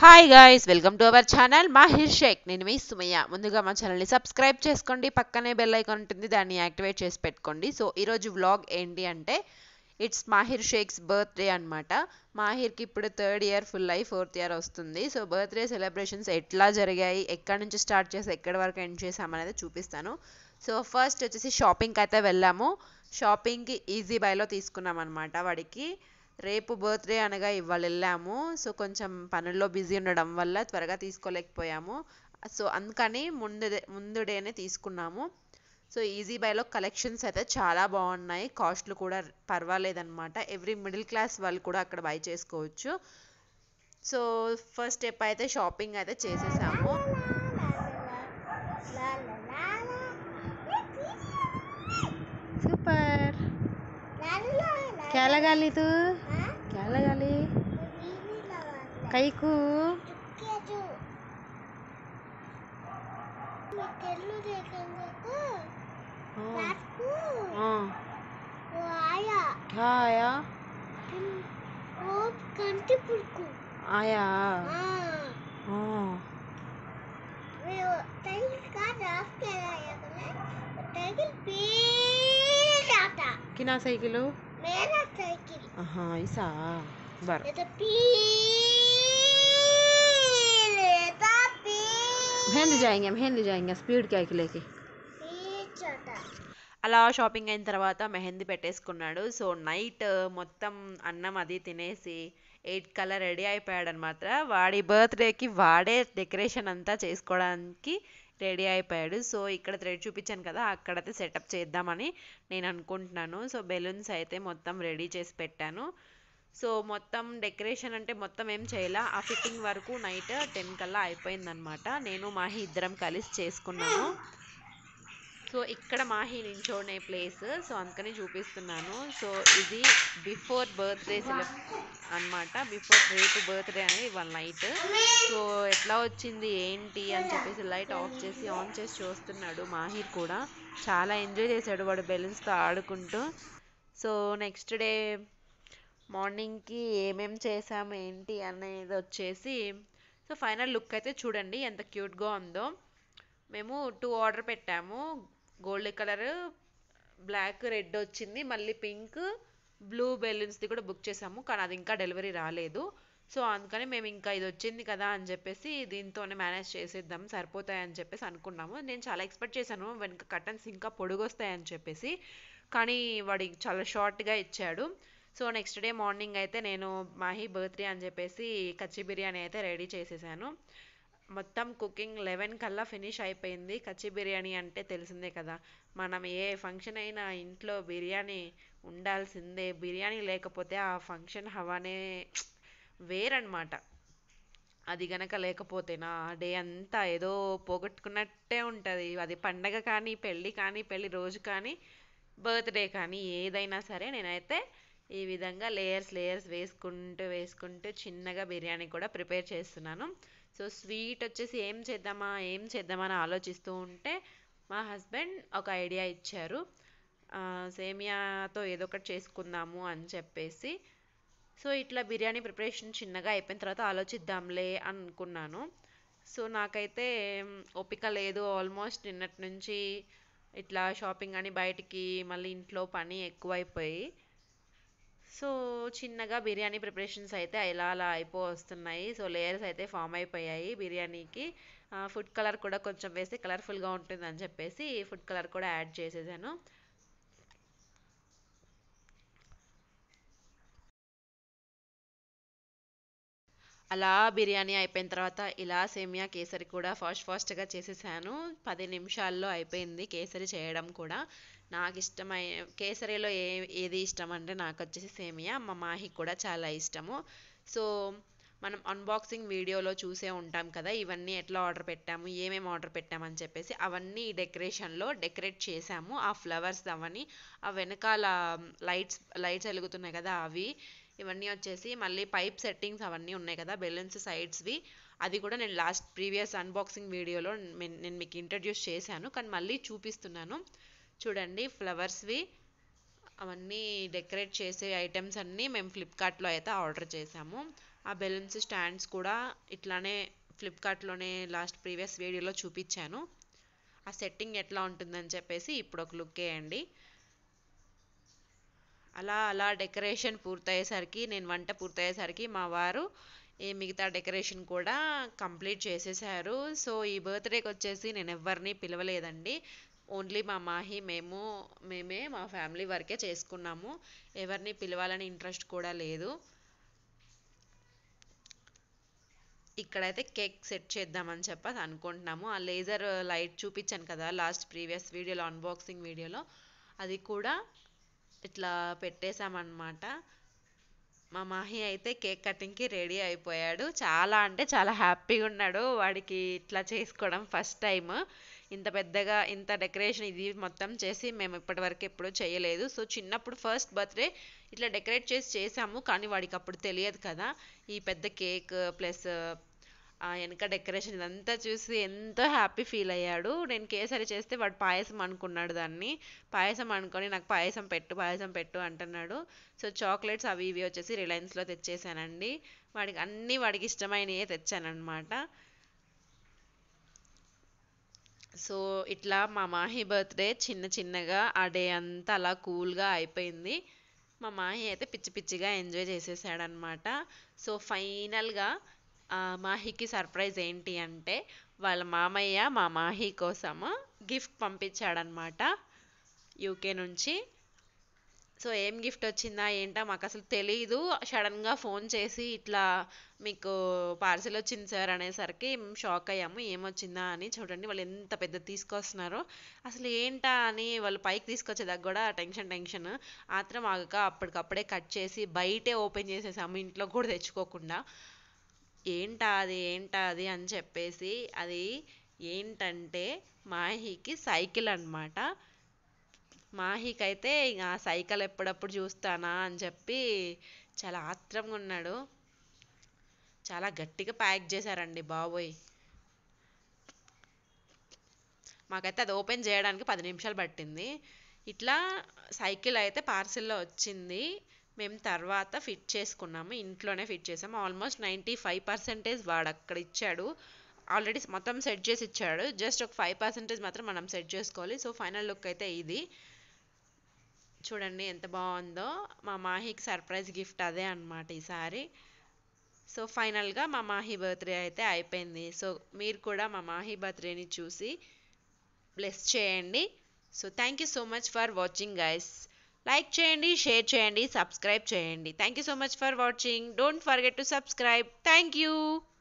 hi guys welcome to our channel Mahir Sheikh నేను మీ Sumayya ముందుగా మా ఛానల్ని సబ్స్క్రైబ్ చేసుకోండి పక్కనే బెల్ ఐకాన్ ఉంటుంది దాన్ని యాక్టివేట్ చేసి పెట్టుకోండి సో ఈరోజు వ్లాగ్ ఏంటి అంటే ఇట్స్ మాహిర్ షేక్స్ బర్త్డే అనమాట మాహిర్కి ఇప్పుడు థర్డ్ ఇయర్ ఫుల్ అయి ఫోర్త్ ఇయర్ వస్తుంది సో బర్త్డే సెలబ్రేషన్స్ ఎట్లా జరిగాయి ఎక్కడి నుంచి స్టార్ట్ చేసి ఎక్కడి వరకు ఎండ్ చేసామనేది చూపిస్తాను సో ఫస్ట్ వచ్చేసి షాపింగ్కి అయితే వెళ్ళాము షాపింగ్కి ఈజీ బైలో తీసుకున్నాం అనమాట వాడికి రేపు బర్త్డే అనగా ఇవాళ వెళ్ళాము సో కొంచెం పనుల్లో బిజీ ఉండడం వల్ల త్వరగా తీసుకోలేకపోయాము సో అందుకని ముందు ముందు డేనే తీసుకున్నాము సో ఈజీ బైలో కలెక్షన్స్ అయితే చాలా బాగున్నాయి కాస్ట్లు కూడా పర్వాలేదన్నమాట ఎవ్రీ మిడిల్ క్లాస్ వాళ్ళు కూడా అక్కడ బై చేసుకోవచ్చు సో ఫస్ట్ స్టెప్ అయితే షాపింగ్ అయితే చేసేసాము సూపర్ क्या लगा ली तू क्या लगा ली कई को हाँ क्या आया కంటి పురుకు आया हाँ టైల్ का रात के आया मैं टाइल पीट आता किना साइकिल हो मेरा साइकिल हाँ ऐसा बर ये तो पी लेता पी मेहंदी जाएंगे मेहंदी जाएंगे स्पीड क्या है लेके पीट आता అలా షాపింగ్ అయిన తర్వాత మెహందీ పెట్టేసుకున్నాడు సో నైట్ మొత్తం అన్నం అది తినేసి ఎయిట్ కల్లా రెడీ అయిపోయాడు అనమాట వాడి బర్త్డేకి వాడే డెకరేషన్ అంతా చేసుకోవడానికి రెడీ అయిపోయాడు సో ఇక్కడ థ్రెడ్ చూపించాను కదా అక్కడైతే సెటప్ చేద్దామని నేను అనుకుంటున్నాను సో బెలూన్స్ అయితే మొత్తం రెడీ చేసి పెట్టాను సో మొత్తం డెకరేషన్ అంటే మొత్తం ఏం చేయాల ఆ ఫిట్టింగ్ వరకు నైట్ టెన్ కల్లా అయిపోయిందనమాట నేను మాహి ఇద్దరం కలిసి చేసుకున్నాను సో ఇక్కడ మాహి నించోనే ప్లేస్ సో అందుకని చూపిస్తున్నాను సో ఇది బిఫోర్ బర్త్డే సెలబ్ అనమాట బిఫోర్ రేపు బర్త్డే అనేది వన్ నైట్ సో ఎట్లా వచ్చింది ఏంటి అని చెప్పేసి లైట్ ఆఫ్ చేసి ఆన్ చేసి చూస్తున్నాడు మాహిర్ కూడా చాలా ఎంజాయ్ చేశాడు వాడు బెలూన్స్తో ఆడుకుంటూ సో నెక్స్ట్ డే మార్నింగ్కి ఏమేం చేసాము ఏంటి అనేది వచ్చేసి సో ఫైనల్ లుక్ అయితే చూడండి ఎంత క్యూట్గా ఉందో మేము టూ ఆర్డర్ పెట్టాము గోల్డ్ కలర్ బ్లాక్ రెడ్ వచ్చింది మళ్ళీ పింక్ బ్లూ బెలూన్స్ది కూడా బుక్ చేసాము కానీ అది ఇంకా డెలివరీ రాలేదు సో అందుకని మేము ఇంకా ఇది వచ్చింది కదా అని చెప్పేసి దీంతోనే మేనేజ్ చేసేద్దాం సరిపోతాయని చెప్పేసి అనుకున్నాము నేను చాలా ఎక్స్పెక్ట్ చేశాను వెనక కటన్స్ ఇంకా పొడుగొస్తాయని చెప్పేసి కానీ వాడి చాలా షార్ట్గా ఇచ్చాడు సో నెక్స్ట్ డే మార్నింగ్ అయితే నేను మాహి బర్త్డే అని చెప్పేసి కచ్చి బిర్యానీ అయితే రెడీ చేసేసాను మొత్తం కుకింగ్ లెవెన్ కల్లా ఫినిష్ అయిపోయింది కచ్చి బిర్యానీ అంటే తెలిసిందే కదా మనం ఏ ఫంక్షన్ అయినా ఇంట్లో బిర్యానీ ఉండాల్సిందే బిర్యానీ లేకపోతే ఆ ఫంక్షన్ హవానే వేరనమాట అది గనక లేకపోతేనా డే అంతా ఏదో పోగొట్టుకున్నట్టే ఉంటుంది అది పండగ కానీ పెళ్ళి కానీ పెళ్ళి రోజు కానీ బర్త్డే కానీ ఏదైనా సరే నేనైతే ఈ విధంగా లేయర్స్ లేయర్స్ వేసుకుంటూ వేసుకుంటూ చిన్నగా బిర్యానీ కూడా ప్రిపేర్ చేస్తున్నాను సో స్వీట్ వచ్చేసి ఏం చేద్దామా ఏం చేద్దామా అని ఆలోచిస్తూ ఉంటే మా హస్బెండ్ ఒక ఐడియా ఇచ్చారు సేమియాతో ఏదో ఒకటి చేసుకుందాము అని చెప్పేసి సో ఇట్లా బిర్యానీ ప్రిపరేషన్ చిన్నగా అయిపోయిన తర్వాత ఆలోచిద్దాంలే అనుకున్నాను సో నాకైతే ఓపిక లేదు ఆల్మోస్ట్ నిన్నటి నుంచి ఇట్లా షాపింగ్ అని బయటికి మళ్ళీ ఇంట్లో పని ఎక్కువైపోయి సో చిన్నగా బిర్యానీ ప్రిపరేషన్స్ అయితే ఇలా అలా అయిపో వస్తున్నాయి సో లేయర్స్ అయితే ఫామ్ అయిపోయాయి బిర్యానీకి ఫుడ్ కలర్ కూడా కొంచెం వేస్తే కలర్ఫుల్గా ఉంటుంది అని చెప్పేసి ఫుడ్ కలర్ కూడా యాడ్ చేసేసాను అలా బిర్యానీ అయిపోయిన తర్వాత ఇలా సేమియా కేసరి కూడా ఫాస్ట్ ఫాస్ట్గా చేసేసాను పది నిమిషాల్లో అయిపోయింది కేసరి చేయడం కూడా నాకు ఇష్టమై కేసరిలో ఏ ఏది ఇష్టం అంటే నాకు వచ్చేసి సేమియా మా మాహి కూడా చాలా ఇష్టము సో మనం అన్బాక్సింగ్ వీడియోలో చూసే ఉంటాం కదా ఇవన్నీ ఎట్లా ఆర్డర్ పెట్టాము ఏమేమి ఆర్డర్ పెట్టామని చెప్పేసి అవన్నీ డెకరేషన్లో డెకరేట్ చేసాము ఆ ఫ్లవర్స్ అవన్నీ ఆ వెనకాల లైట్స్ లైట్స్ వెలుగుతున్నాయి కదా అవి ఇవన్నీ వచ్చేసి మళ్ళీ పైప్ సెట్టింగ్స్ అవన్నీ ఉన్నాయి కదా బెలూన్స్ సైడ్స్వి అది కూడా నేను లాస్ట్ ప్రీవియస్ అన్బాక్సింగ్ వీడియోలో నేను మీకు ఇంట్రడ్యూస్ చేశాను కానీ మళ్ళీ చూపిస్తున్నాను చూడండి ఫ్లవర్స్వి అవన్నీ డెకరేట్ చేసే ఐటమ్స్ అన్నీ మేము ఫ్లిప్కార్ట్లో అయితే ఆర్డర్ చేసాము ఆ బెలూన్స్ స్టాండ్స్ కూడా ఇట్లానే ఫ్లిప్కార్ట్లోనే లాస్ట్ ప్రీవియస్ వీడియోలో చూపించాను ఆ సెట్టింగ్ ఎట్లా ఉంటుందని చెప్పేసి ఇప్పుడు ఒక లుక్ వేయండి అలా అలా డెకరేషన్ పూర్తయ్యేసరికి నేను వంట పూర్తయ్యేసరికి మా వారు ఈ మిగతా డెకరేషన్ కూడా కంప్లీట్ చేసేసారు సో ఈ బర్త్డేకి వచ్చేసి నేను ఎవరిని పిలవలేదండి ఓన్లీ మా మాహి మేము మేమే మా ఫ్యామిలీ వరకే చేసుకున్నాము ఎవరిని పిలవాలని ఇంట్రెస్ట్ కూడా లేదు ఇక్కడైతే కేక్ సెట్ చేద్దామని చెప్పి అనుకుంటున్నాము ఆ లేజర్ లైట్ చూపించాను కదా లాస్ట్ ప్రీవియస్ వీడియోలో అన్బాక్సింగ్ వీడియోలో అది కూడా ఇట్లా పెట్టేశామన్నమాట మా మాహి అయితే కేక్ కటింగ్కి రెడీ అయిపోయాడు చాలా అంటే చాలా హ్యాపీగా ఉన్నాడు వాడికి ఇట్లా చేసుకోవడం ఫస్ట్ టైం ఇంత పెద్దగా ఇంత డెకరేషన్ ఇది మొత్తం చేసి మేము ఇప్పటివరకు ఎప్పుడూ చేయలేదు సో చిన్నప్పుడు ఫస్ట్ బర్త్డే ఇట్లా డెకరేట్ చేసి చేసాము కానీ వాడికి అప్పుడు తెలియదు కదా ఈ పెద్ద కేక్ ప్లస్ ఆ వెనక డెకరేషన్ ఇదంతా చూసి ఎంతో హ్యాపీ ఫీల్ అయ్యాడు నేను కేసరి చేస్తే వాడు పాయసం అనుకున్నాడు దాన్ని పాయసం అనుకొని నాకు పాయసం పెట్టు పాయసం పెట్టు అంటున్నాడు సో చాక్లెట్స్ అవి ఇవి వచ్చేసి రిలయన్స్లో తెచ్చేసానండి వాడికి అన్నీ వాడికి ఇష్టమైనవే తెచ్చానమాట సో ఇట్లా మా మాహి బర్త్డే చిన్న చిన్నగా ఆ డే అంతా అలా కూల్గా అయిపోయింది మా మాహి అయితే పిచ్చి పిచ్చిగా ఎంజాయ్ చేసేసాడనమాట సో ఫైనల్గా మాహికి సర్ప్రైజ్ ఏంటి అంటే వాళ్ళ మామయ్య మా మాహి కోసము గిఫ్ట్ పంపించాడనమాట యూకే నుంచి సో ఏం గిఫ్ట్ వచ్చిందా ఏంటా మాకు అసలు తెలియదు సడన్గా ఫోన్ చేసి ఇట్లా మీకు పార్సిల్ వచ్చింది సార్ అనేసరికి షాక్ అయ్యాము ఏమొచ్చిందా అని చూడండి వాళ్ళు ఎంత పెద్ద తీసుకొస్తున్నారో అసలు ఏంటా అని వాళ్ళు పైకి తీసుకొచ్చేదాకా కూడా టెన్షన్ టెన్షన్ ఆత్రం ఆగక అప్పటికప్పుడే కట్ చేసి బయటే ఓపెన్ చేసేసాము ఇంట్లో కూడా తెచ్చుకోకుండా ఏంటా అది ఏంటా అది అని చెప్పేసి అది ఏంటంటే మాహికి సైకిల్ అనమాట మాహికి అయితే ఇంకా సైకిల్ ఎప్పుడప్పుడు చూస్తానా అని చెప్పి చాలా ఆత్రంగా ఉన్నాడు చాలా గట్టిగా ప్యాక్ చేశారండి బాబోయ్ మాకైతే అది ఓపెన్ చేయడానికి పది నిమిషాలు పట్టింది ఇట్లా సైకిల్ అయితే పార్సిల్లో వచ్చింది మేము తర్వాత ఫిట్ చేసుకున్నాము ఇంట్లోనే ఫిట్ చేసాము ఆల్మోస్ట్ నైంటీ ఫైవ్ పర్సెంటేజ్ వాడు అక్కడ ఇచ్చాడు ఆల్రెడీ మొత్తం సెట్ చేసి ఇచ్చాడు జస్ట్ ఒక ఫైవ్ పర్సెంటేజ్ మాత్రం మనం సెట్ చేసుకోవాలి సో ఫైనల్ లుక్ అయితే ఇది చూడండి ఎంత బాగుందో మా మాహికి సర్ప్రైజ్ గిఫ్ట్ అదే అనమాట ఈసారి సో ఫైనల్గా మా మాహి బర్త్డే అయితే అయిపోయింది సో మీరు కూడా మా మాహి బర్త్డేని చూసి బ్లెస్ చేయండి so thank you so much for watching guys like చేయండి షేర్ చేయండి సబ్స్క్రైబ్ చేయండి thank you so much for watching don't forget to subscribe thank you